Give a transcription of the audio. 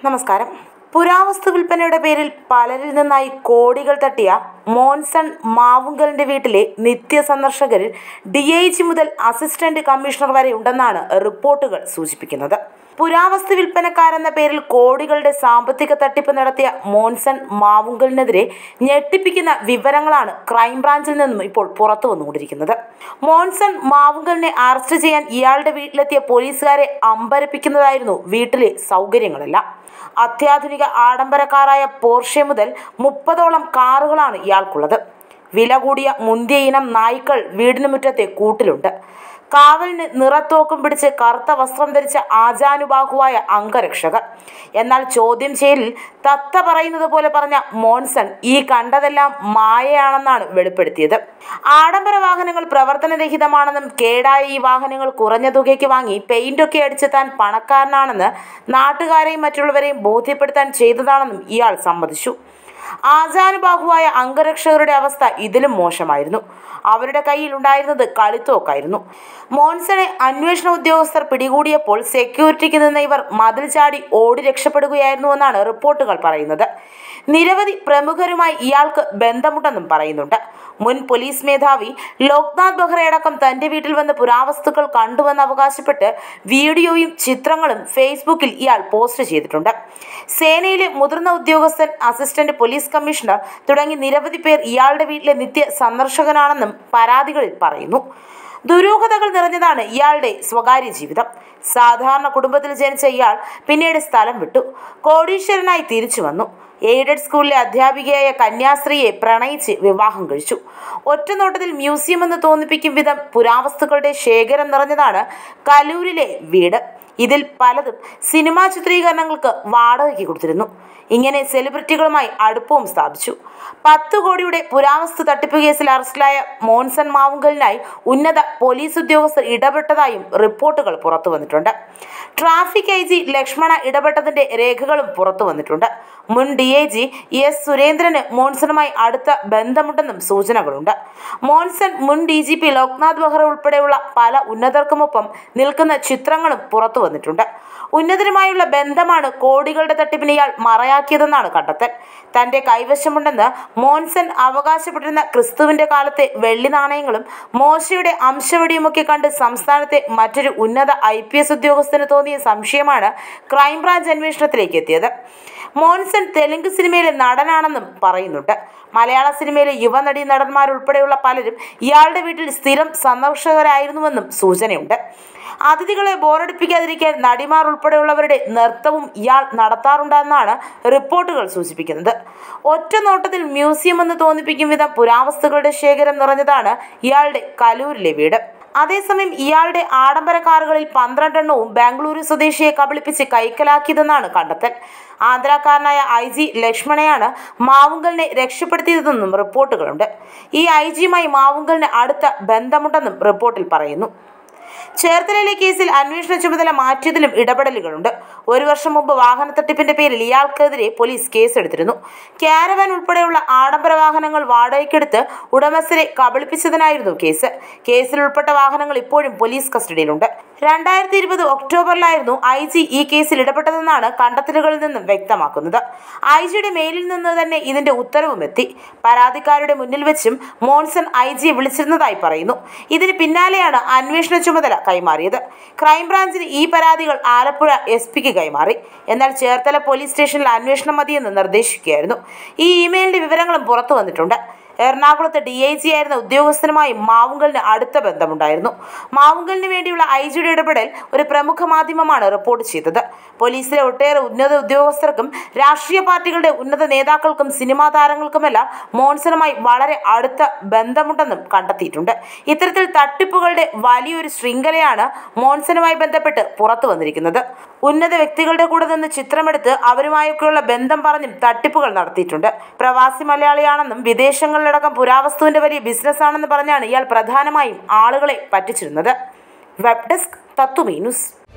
നമസ്കാരം പുരാവസ്തു വിൽപ്പനയുടെ പേരിൽ പലരിൽ നിന്നായി കോടികൾ തട്ടിയ മോൻസൺ മാവുങ്കലിന്റെ വീട്ടിലെ നിത്യ സന്ദർശകരിൽ ഡി ഐ ജി മുതൽ അസിസ്റ്റന്റ് കമ്മീഷണർ വരെ ഉണ്ടെന്നാണ് റിപ്പോർട്ടുകൾ സൂചിപ്പിക്കുന്നത് പുരാവസ്തു വിൽപ്പനക്കാരെന്ന പേരിൽ കോടികളുടെ സാമ്പത്തിക തട്ടിപ്പ് നടത്തിയ മോൻസൺ മാവുങ്കലിനെതിരെ ഞെട്ടിപ്പിക്കുന്ന വിവരങ്ങളാണ് ക്രൈംബ്രാഞ്ചിൽ നിന്നും ഇപ്പോൾ പുറത്തു വന്നുകൊണ്ടിരിക്കുന്നത് മോൻസൺ മാവുങ്കലിനെ അറസ്റ്റ് ചെയ്യാൻ ഇയാളുടെ വീട്ടിലെത്തിയ പോലീസുകാരെ അമ്പരപ്പിക്കുന്നതായിരുന്നു വീട്ടിലെ സൗകര്യങ്ങളെല്ലാം അത്യാധുനിക ആഡംബരക്കാരായ പോർഷെ മുതൽ മുപ്പതോളം കാറുകളാണ് ഇയാൾക്കുള്ളത് വില കൂടിയ മുന്തിയ ഇനം നായ്ക്കൾ വീടിന് മുറ്റത്തെ കൂട്ടിലുണ്ട് കാവലിന് നിറത്തോക്കും പിടിച്ച് കറുത്ത വസ്ത്രം ധരിച്ച ആജാനുബാഹുവായ അംഗരക്ഷകർ എന്നാൽ ചോദ്യം ചെയ്യലിൽ തത്ത പറയുന്നത് പോലെ പറഞ്ഞ മോൻസൺ ഈ കണ്ടതെല്ലാം മായയാണെന്നാണ് വെളിപ്പെടുത്തിയത് ആഡംബര വാഹനങ്ങൾ പ്രവർത്തനരഹിതമാണെന്നും കേടായ ഈ വാഹനങ്ങൾ കുറഞ്ഞ തുകയ്ക്ക് വാങ്ങി പെയിന്റൊക്കെ അടിച്ച് താൻ പണക്കാരനാണെന്ന് നാട്ടുകാരെയും മറ്റുള്ളവരെയും ബോധ്യപ്പെടുത്താൻ ചെയ്തതാണെന്നും ഇയാൾ സമ്മതിച്ചു ആചാനുബാഹുവായ അംഗരക്ഷകരുടെ അവസ്ഥ ഇതിലും മോശമായിരുന്നു അവരുടെ കയ്യിൽ ഉണ്ടായിരുന്നത് കളിത്തോക്കായിരുന്നു മോൻസണെ അന്വേഷണ ഉദ്യോഗസ്ഥർ പിടികൂടിയപ്പോൾ സെക്യൂരിറ്റിക്ക് നിന്ന ഇവർ മതിൽ ചാടി ഓടി രക്ഷപ്പെടുകയായിരുന്നുവെന്നാണ് റിപ്പോർട്ടുകൾ പറയുന്നത് നിരവധി പ്രമുഖരുമായി ഇയാൾക്ക് ബന്ധമുണ്ടെന്നും പറയുന്നുണ്ട് മുൻ പോലീസ് മേധാവി ലോക്നാഥ് ബെഹ്റയടക്കം തന്റെ വീട്ടിൽ വന്ന് പുരാവസ്തുക്കൾ കണ്ടുവെന്ന് അവകാശപ്പെട്ട് വീഡിയോയും ചിത്രങ്ങളും ഫേസ്ബുക്കിൽ ഇയാൾ പോസ്റ്റ് ചെയ്തിട്ടുണ്ട് സേനയിലെ മുതിർന്ന ഉദ്യോഗസ്ഥൻ അസിസ്റ്റന്റ് പോലീസ് കമ്മീഷണർ തുടങ്ങി നിരവധി പേർ ഇയാളുടെ വീട്ടിലെ നിത്യ സന്ദർശകനാണെന്നും പരാതികളിൽ പറയുന്നു ദുരൂഹതകൾ നിറഞ്ഞതാണ് ഇയാളുടെ സ്വകാര്യ ജീവിതം സാധാരണ കുടുംബത്തിൽ ജനിച്ച ഇയാൾ പിന്നീട് സ്ഥലം വിട്ടു കോടീശ്വരനായി തിരിച്ചു വന്നു എയ്ഡഡ് സ്കൂളിലെ അധ്യാപികയായ കന്യാസ്ത്രീയെ പ്രണയിച്ച് വിവാഹം കഴിച്ചു ഒറ്റനോട്ടത്തിൽ മ്യൂസിയം എന്ന് തോന്നിപ്പിക്കും വിധം പുരാവസ്തുക്കളുടെ ശേഖരം നിറഞ്ഞതാണ് കലൂരിലെ വീട് ഇതിൽ പലതും സിനിമാ ചിത്രീകരണങ്ങൾക്ക് വാടകയ്ക്ക് കൊടുത്തിരുന്നു ഇങ്ങനെ സെലിബ്രിറ്റികളുമായി അടുപ്പവും സ്ഥാപിച്ചു പത്ത് കോടിയുടെ പുരാവസ്തു തട്ടിപ്പ് കേസിൽ അറസ്റ്റിലായ മോൻസൺ മാവുങ്കലിനായി ഉന്നത പോലീസ് ഉദ്യോഗസ്ഥർ ഇടപെട്ടതായും റിപ്പോർട്ടുകൾ പുറത്തു വന്നിട്ടുണ്ട് ട്രാഫിക് ഐ ജി ലക്ഷ്മണ ഇടപെട്ടതിന്റെ രേഖകളും പുറത്തു വന്നിട്ടുണ്ട് മുൻ ഡി ഐ ജി എസ് സുരേന്ദ്രന് മോൺസണുമായി അടുത്ത ബന്ധമുണ്ടെന്നും സൂചനകളുണ്ട് മോൺസൺ മുൻ D G P Loknath Behra ഉൾപ്പെടെയുള്ള പല ഉന്നതർക്കുമൊപ്പം നിൽക്കുന്ന ചിത്രങ്ങളും പുറത്തു വന്നിട്ടുണ്ട് ഉന്നതരുമായുള്ള ബന്ധമാണ് കോടികളുടെ തട്ടിപ്പിന് ഇയാൾ മറയാക്കിയതെന്നാണ് കണ്ടെത്തൽ തന്റെ കൈവശമുണ്ടെന്ന് മോൻസൺ അവകാശപ്പെട്ടിരുന്ന ക്രിസ്തുവിന്റെ കാലത്തെ വെള്ളി നാണയങ്ങളും മോശയുടെ അംശവടിയുമൊക്കെ കണ്ട് സംസ്ഥാനത്തെ മറ്റൊരു ഉന്നത ഐ പി എസ് ഉദ്യോഗസ്ഥന് തോന്നിയ സംശയമാണ് ക്രൈംബ്രാഞ്ച് അന്വേഷണത്തിലേക്ക് എത്തിയത് മോൻസൺ തെലുങ്ക് സിനിമയിലെ നടനാണെന്നും പറയുന്നുണ്ട് മലയാള സിനിമയിലെ യുവനടി നടന്മാരുൾപ്പെടെയുള്ള പലരും ഇയാളുടെ വീട്ടിൽ സ്ഥിരം സന്ദർശകരായിരുന്നുവെന്നും സൂചനയുണ്ട് അതിഥികളെ ബോറടിപ്പിക്കാതിരിക്കാൻ നടിമാർ ഉൾപ്പെടെയുള്ളവരുടെ നൃത്തവും ഇയാൾ നടത്താറുണ്ടെന്നാണ് റിപ്പോർട്ടുകൾ സൂചിപ്പിക്കുന്നത് ഒറ്റ നോട്ടത്തിൽ മ്യൂസിയം എന്ന് തോന്നിപ്പിക്കും വിധം പുരാവസ്തുക്കളുടെ ശേഖരം നിറഞ്ഞതാണ് ഇയാളുടെ കലൂരിലെ വീട് അതേസമയം ഇയാളുടെ ആഡംബര കാറുകളിൽ പന്ത്രണ്ടെണ്ണവും ബാംഗ്ലൂരു സ്വദേശിയെ കബളിപ്പിച്ച് കൈക്കലാക്കിയതെന്നാണ് കണ്ടെത്തൽ ആന്ധ്രാക്കാരനായ ഐ ജി ലക്ഷ്മണയാണ് മാവുങ്കലിനെ രക്ഷപ്പെടുത്തിയതെന്നും റിപ്പോർട്ടുകളുണ്ട് ഈ ഐ ജിയുമായി മാവുങ്കലിന് അടുത്ത ബന്ധമുണ്ടെന്നും റിപ്പോർട്ടിൽ പറയുന്നു ചേർത്തലയിലെ കേസിൽ അന്വേഷണ ചുമതല മാറ്റിയതിലും ഇടപെടലുകളുണ്ട് ഒരു വർഷം മുമ്പ് വാഹന തട്ടിപ്പിന്റെ പേരിൽ ഇയാൾക്കെതിരെ പോലീസ് കേസെടുത്തിരുന്നു ക്യാരവാൻ ഉൾപ്പെടെയുള്ള ആഡംബര വാഹനങ്ങൾ വാടകയ്ക്കെടുത്ത് ഉടമസ്ഥരെ കബളിപ്പിച്ചതിനായിരുന്നു കേസ് കേസിൽ ഉൾപ്പെട്ട വാഹനങ്ങൾ ഇപ്പോഴും പോലീസ് കസ്റ്റഡിയിലുണ്ട് രണ്ടായിരത്തി ഇരുപത് ഒക്ടോബറിലായിരുന്നു ഐ ജി ഈ കേസിൽ ഇടപെട്ടതെന്നാണ് കണ്ടെത്തലുകളിൽ നിന്നും വ്യക്തമാക്കുന്നത് ഐ ജിയുടെ മെയിലിൽ നിന്ന് തന്നെ ഇതിന്റെ ഉത്തരവും എത്തി പരാതിക്കാരുടെ മുന്നിൽ വെച്ചും മോൺസൺ ഐ ജിയെ വിളിച്ചിരുന്നതായി പറയുന്നു ഇതിന് പിന്നാലെയാണ് അന്വേഷണ ചുമതല കൈമാറിയത് ക്രൈംബ്രാഞ്ചിന് ഈ പരാതികൾ ആലപ്പുഴ എസ് പിക്ക് കൈമാറി എന്നാൽ ചേർത്തല പോലീസ് സ്റ്റേഷനിൽ അന്വേഷണം മതിയെന്ന് നിർദ്ദേശിക്കുകയായിരുന്നു ഈ ഇമെയിലിന്റെ വിവരങ്ങളും പുറത്തു വന്നിട്ടുണ്ട് എറണാകുളത്ത് ഡി ഐ ജി ആയിരുന്ന ഉദ്യോഗസ്ഥനുമായി മാവുങ്കലിന് അടുത്ത ബന്ധമുണ്ടായിരുന്നു മാവുങ്കലിന് വേണ്ടിയുള്ള ഐ ജിയുടെ ഇടപെടൽ ഒരു പ്രമുഖ മാധ്യമമാണ് റിപ്പോർട്ട് ചെയ്തത് പോലീസിലെ ഒട്ടേറെ ഉന്നത ഉദ്യോഗസ്ഥർക്കും രാഷ്ട്രീയ പാർട്ടികളുടെ ഉന്നത നേതാക്കൾക്കും സിനിമാ താരങ്ങൾക്കുമെല്ലാം മോൺസണുമായി വളരെ അടുത്ത ബന്ധമുണ്ടെന്നും കണ്ടെത്തിയിട്ടുണ്ട് ഇത്തരത്തിൽ തട്ടിപ്പുകളുടെ വലിയൊരു ശൃംഖലയാണ് മോൺസണുമായി ബന്ധപ്പെട്ട് പുറത്തു വന്നിരിക്കുന്നത് ഉന്നത വ്യക്തികളുടെ കൂടെ നിന്ന് ചിത്രമെടുത്ത് അവരുമായൊക്കെയുള്ള ബന്ധം പറഞ്ഞും തട്ടിപ്പുകൾ നടത്തിയിട്ടുണ്ട് പ്രവാസി മലയാളിയാണെന്നും വിദേശങ്ങളിലടക്കം പുരാവസ്തുവിന്റെ വലിയ ബിസിനസ്സാണെന്ന് പറഞ്ഞാണ് ഇയാൾ പ്രധാനമായും ആളുകളെ പറ്റിച്ചിരുന്നത് വെബ് ഡെസ്ക് തത്വമീ ന്യൂസ്